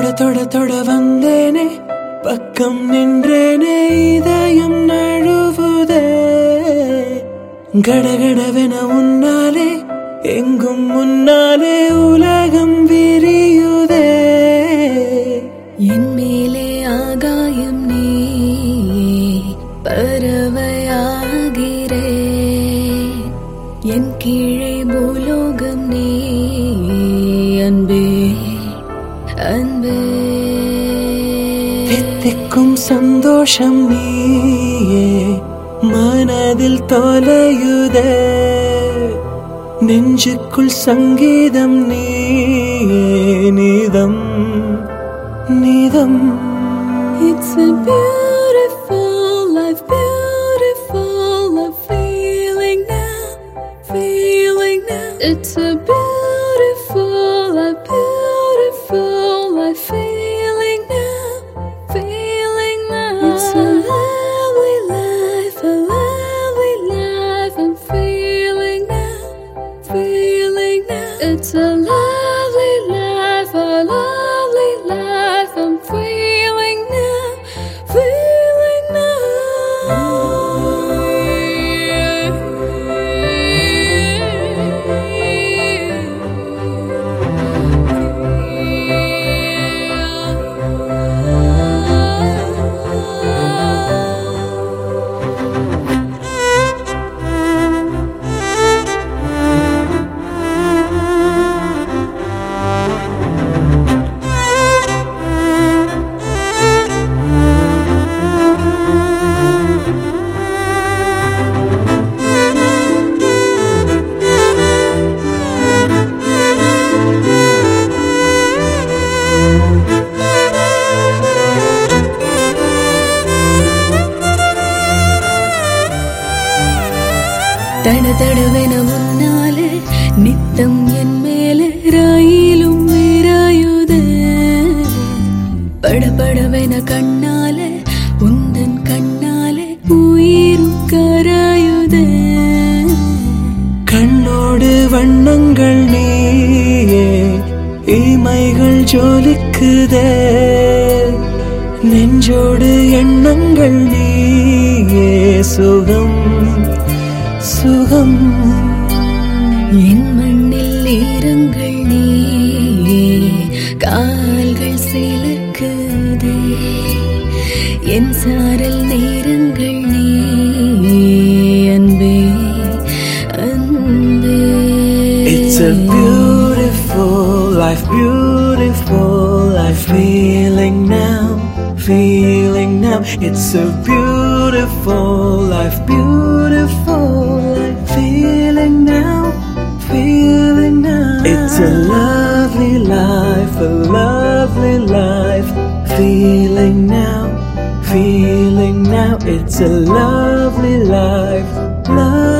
தொட தொட வந்தேனே பக்கம் நின்றேனே இதயம் நழுவுதே கடகடவென உன்னாலே எங்கும் முன்னாலே உலகம் விரியுதே என் மேலே ஆகாயம் நீ பறவையாகிறே என் கீழே பூலோகம் நீ அன்பே அன்பே தித்திக்கும் சந்தோஷம் நீயே மனதில் தொலையுதே நெஞ்சுக்குள் சங்கீதம் நீயே நீதம் நீதம் It's a beautiful life, beautiful life, feeling now, feeling now. It's a beautiful life, beautiful life, feeling now, feeling now. It's a lovely life, a lovely life, I'm feeling now, feeling now. It's a lovely life, a lovely life, I'm feeling now, feeling now. தட தடவென முன்னாலே நித்தம் என் மேலே ரயிலும் விராயுது படபடவென கண்ணாலே உந்தன் கண்ணாலே உயிரும் கராயுது கண்ணோடு வண்ணங்கள் நீயே இமைகள் ஜொலிக்குதே நெஞ்சோடு எண்ணங்கள் நீயே சுகம் சுகம் என் மண்ணில் ஈரங்கள் நீயே கால்கள் சிலக்குதே என் சாரல் நேரங்கள் நீயே அன்பே அன்பே It's a beautiful life, beautiful life, feeling now, feeling now. It's a beautiful life, beautiful life, feeling now, feeling now. It's a lovely life, a lovely life, feeling now, feeling now. It's a lovely life, love.